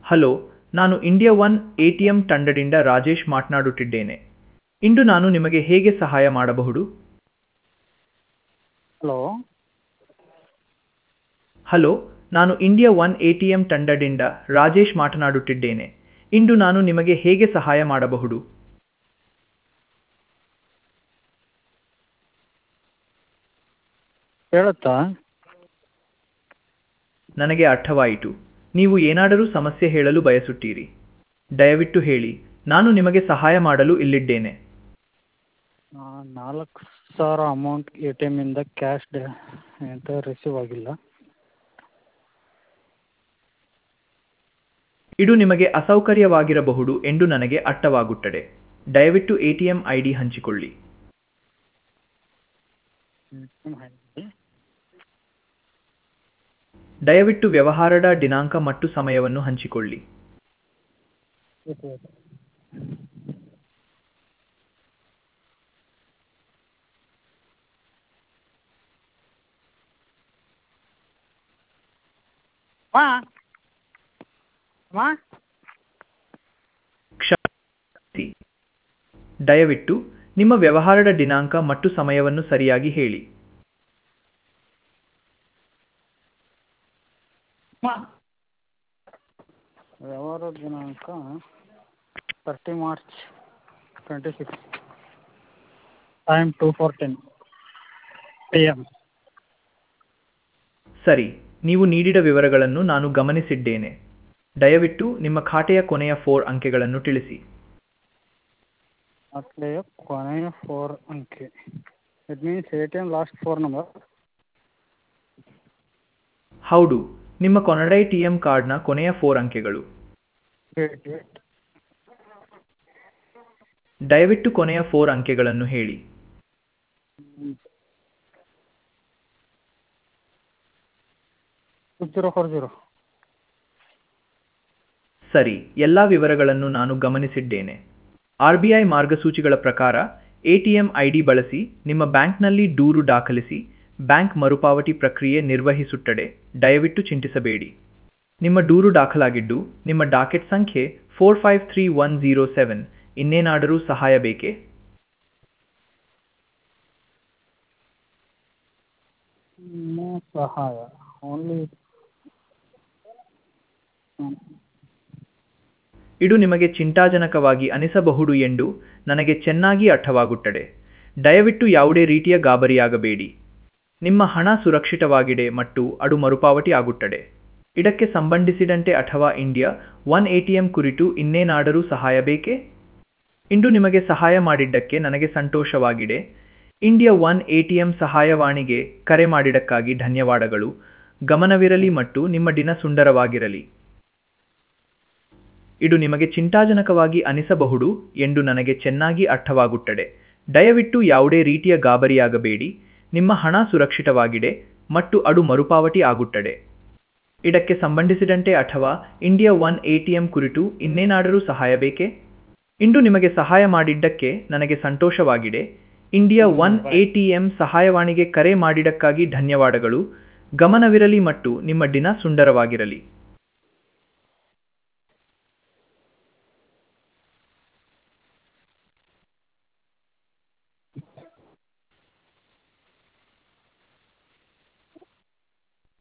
hello ನಾನು India one A T M ತಂಡದಿಂದ ರಾಜೇಶ್ ಮಾತನಾಡುತ್ತಿದ್ದೇನೆ ಇಂದು ನಾನು ನಿಮಗೆ ಹೇಗೆ ಸಹಾಯ ಮಾಡಬಹುದು ಹಲೋ ಹಲೋ ನಾನು India one A T M ತಂಡದಿಂದ ರಾಜೇಶ್ ಮಾತನಾಡುತ್ತಿದ್ದೇನೆ ಇಂದು ನಾನು ನಿಮಗೆ ಹೇಗೆ ಸಹಾಯ ಮಾಡಬಹುದು ಕೇಳುತ್ತಾ ನನಗೆ ಅರ್ಥವಾಯಿತು ನೀವು ಏನಾದರೂ ಸಮಸ್ಯೆ ಹೇಳಲು ಬಯಸುತ್ತೀರಿ ದಯವಿಟ್ಟು ಹೇಳಿ ನಾನು ನಿಮಗೆ ಸಹಾಯ ಮಾಡಲು ಇಲ್ಲಿದ್ದೇನೆ ಆ, ನಾಲ್ಕು ಸಾವಿರ ಅಮೌಂಟ್ ಎ ಟಿ ಎಮ್ಮಿಂದ ಕ್ಯಾಶ್ ಎಂತ ರಿಸೀವ್ ಆಗಿಲ್ಲ ಇದು ನಿಮಗೆ ಅಸೌಕರ್ಯವಾಗಿರಬಹುದು ಎಂದು ನನಗೆ ಅರ್ಥವಾಗುತ್ತದೆ ದಯವಿಟ್ಟು A T M I D ಹಂಚಿಕೊಳ್ಳಿ ದಯವಿಟ್ಟು ವ್ಯವಹಾರದ ದಿನಾಂಕ ಮತ್ತು ಸಮಯವನ್ನು ಹಂಚಿಕೊಳ್ಳಿ ಮಾ ಮಾ ಕ್ಷಮಿಸಿ ದಯವಿಟ್ಟು ನಿಮ್ಮ ವ್ಯವಹಾರದ ದಿನಾಂಕ ಮತ್ತು ಸಮಯವನ್ನು ಸರಿಯಾಗಿ ಹೇಳಿ ಮಾ ವ್ಯವಹಾರ ದಿನಾಂಕ thirty March twenty six time two fourteen P M ಸರಿ ನೀವು ನೀಡಿದ ವಿವರಗಳನ್ನು ನಾನು ಗಮನಿಸಿದ್ದೇನೆ ದಯವಿಟ್ಟು ನಿಮ್ಮ ಖಾತೆಯ ಕೊನೆಯ ಫೋರ್ ಅಂಕೆಗಳನ್ನು ತಿಳಿಸಿ ಮತ್ತೆ ಕೊನೆಯ ಫೋರ್ ಅಂಕೆ it means A T M last four number ಹೌದು ನಿಮ್ಮ ಕೊನಡೈ ಟಿ ಎಂ ಕಾರ್ಡ್ನ ಕೊನೆಯ ಫೋರ್ ಅಂಕೆಗಳು ಏಟ್ ಏಟ್ ದಯವಿಟ್ಟು ಕೊನೆಯ ಫೋರ್ ಅಂಕೆಗಳನ್ನು ಹೇಳಿ ಟು ಜೀರೋ ಫೋರ್ ಜೀರೋ ಸರಿ ಎಲ್ಲ ವಿವರಗಳನ್ನು ನಾನು ಗಮನಿಸಿದ್ದೇನೆ ಆರ್ ಬಿ ಐ ಮಾರ್ಗಸೂಚಿಗಳ ಪ್ರಕಾರ ಎಟಿಎಂ ಐಡಿ ಬಳಸಿ ನಿಮ್ಮ ಬ್ಯಾಂಕ್ನಲ್ಲಿ ದೂರು ದಾಖಲಿಸಿ ಬ್ಯಾಂಕ್ ಮರುಪಾವತಿ ಪ್ರಕ್ರಿಯೆ ನಿರ್ವಹಿಸುತ್ತದೆ ದಯವಿಟ್ಟು ಚಿಂತಿಸಬೇಡಿ ನಿಮ್ಮ ದೂರು ದಾಖಲಾಗಿದ್ದು ನಿಮ್ಮ ಡಾಕೆಟ್ ಸಂಖ್ಯೆ four five three one zero seven ಇನ್ನೇನಾದರೂ ಸಹಾಯ ಬೇಕೇ ನೋ ಸಹಾಯ ಓನ್ಲಿ ಇದು ನಿಮಗೆ ಚಿಂತಾಜನಕವಾಗಿ ಅನಿಸಬಹುದು ಎಂದು ನನಗೆ ಚೆನ್ನಾಗಿ ಅರ್ಥವಾಗುತ್ತದೆ ದಯವಿಟ್ಟು ಯಾವುದೇ ರೀತಿಯ ಗಾಬರಿಯಾಗಬೇಡಿ ನಿಮ್ಮ ಹಣ ಸುರಕ್ಷಿತವಾಗಿದೆ ಮತ್ತು ಅದು ಮರುಪಾವತಿ ಆಗುತ್ತದೆ ಇದಕ್ಕೆ ಸಂಬಂಧಿಸಿದಂತೆ ಅಥವಾ ಇಂಡಿಯಾ ಒನ್ ಎಟಿಎಂ ಕುರಿತು ಇನ್ನೇನಾದರೂ ಸಹಾಯ ಬೇಕೇ ಇಂದು ನಿಮಗೆ ಸಹಾಯ ಮಾಡಿದ್ದಕ್ಕೆ ನನಗೆ ಸಂತೋಷವಾಗಿದೆ ಇಂಡಿಯಾ ಒನ್ ಎಟಿಎಂ ಸಹಾಯವಾಣಿಗೆ ಕರೆ ಮಾಡಿದ್ದಕ್ಕಾಗಿ ಧನ್ಯವಾದಗಳು ಗಮನವಿರಲಿ ಮತ್ತು ನಿಮ್ಮ ದಿನ ಸುಂದರವಾಗಿರಲಿ ಇದು ನಿಮಗೆ ಚಿಂತಾಜನಕವಾಗಿ ಅನಿಸಬಹುದು ಎಂದು ನನಗೆ ಚೆನ್ನಾಗಿ ಅರ್ಥವಾಗುತ್ತದೆ ದಯವಿಟ್ಟು ಯಾವುದೇ ರೀತಿಯ ಗಾಬರಿಯಾಗಬೇಡಿ ನಿಮ್ಮ ಹಣ ಸುರಕ್ಷಿತವಾಗಿದೆ ಮತ್ತು ಅದು ಮರುಪಾವತಿ ಆಗುತ್ತದೆ ಇದಕ್ಕೆ ಸಂಬಂಧಿಸಿದಂತೆ ಅಥವಾ ಇಂಡಿಯಾ ಒನ್ ಎಟಿಎಂ ಕುರಿತು ಇನ್ನೇನಾದರೂ ಸಹಾಯ ಬೇಕೇ ಇಂದು ನಿಮಗೆ ಸಹಾಯ ಮಾಡಿದ್ದಕ್ಕೆ ನನಗೆ ಸಂತೋಷವಾಗಿದೆ ಇಂಡಿಯಾ ಒನ್ ಎಟಿಎಂ ಸಹಾಯವಾಣಿಗೆ ಕರೆ ಮಾಡಿದ್ದಕ್ಕಾಗಿ ಧನ್ಯವಾದಗಳು ಗಮನವಿರಲಿ ಮತ್ತು ನಿಮ್ಮ ದಿನ ಸುಂದರವಾಗಿರಲಿ